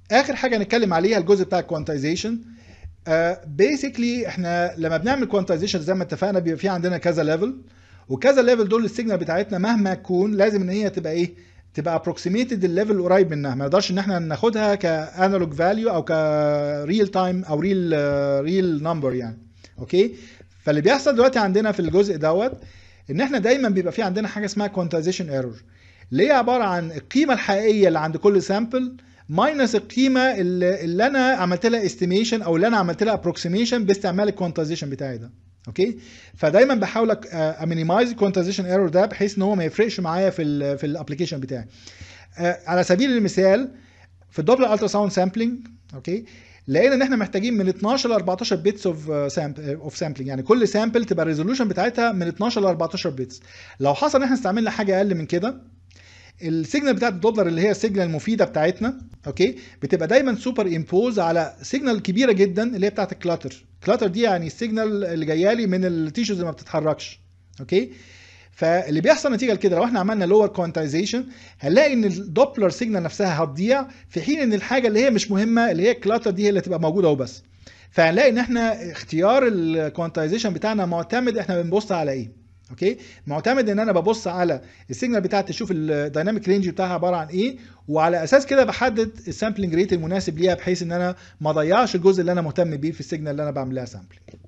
اخر حاجه نتكلم عليها الجزء بتاع الكوانتايزيشن بيسكلي احنا لما بنعمل كوانتايزيشن زي ما اتفقنا بيبقى في عندنا كذا ليفل وكذا ليفل دول السيجنال بتاعتنا مهما تكون لازم ان هي تبقى ايه تبقى ابروكسيميتد الليفل قريب منها ما نقدرش ان احنا ناخدها كانالوج فاليو او كريل تايم او ريل ريل نمبر يعني اوكي فاللي بيحصل دلوقتي عندنا في الجزء دوت ان احنا دايما بيبقى في عندنا حاجه اسمها كوانتايزيشن ايرور اللي هي عباره عن القيمه الحقيقيه اللي عند كل سامبل ماينس القيمه اللي, اللي انا عملت لها استيميشن او اللي انا عملت لها ابروكسيميشن باستعمال الكوانتايزيشن بتاعي ده اوكي فدايما بحاول امينيمايز الكوانتايزيشن ايرور ده بحيث ان هو ما يفرقش معايا في ال في الابلكيشن بتاعي آه، على سبيل المثال في الدوبلر الترا ساوند سامبلينج اوكي لقينا ان احنا محتاجين من 12 ل 14 بيتس اوف اوف سامبلينج يعني كل سامبل تبقى الريزولوشن بتاعتها من 12 ل 14 بيتس لو حصل ان احنا استعملنا حاجه اقل من كده السيجنال بتاعت الدوبلر اللي هي السيجنال المفيده بتاعتنا اوكي بتبقى دايما سوبر امبوز على سيجنال كبيره جدا اللي هي بتاعت الكلاتر الكلاتر دي يعني السيجنال اللي جايه لي من التيشوز اللي ما بتتحركش اوكي فاللي بيحصل نتيجه لكده لو احنا عملنا لور كوانتايزيشن هنلاقي ان الدوبلر سيجنال نفسها هتضيع في حين ان الحاجه اللي هي مش مهمه اللي هي الكلاتر دي هي اللي تبقى موجوده وبس فهنلاقي ان احنا اختيار الكوانتايزيشن بتاعنا معتمد احنا بنبص على ايه اوكي معتمد ان انا ببص على السيجنال بتاعتي اشوف الدايناميك رينج بتاعها عباره عن ايه وعلى اساس كده بحدد السامبلنج ريت المناسب ليها بحيث ان انا ما اضيعش الجزء اللي انا مهتم بيه في السيجنال اللي انا بعمل لها سامبلنج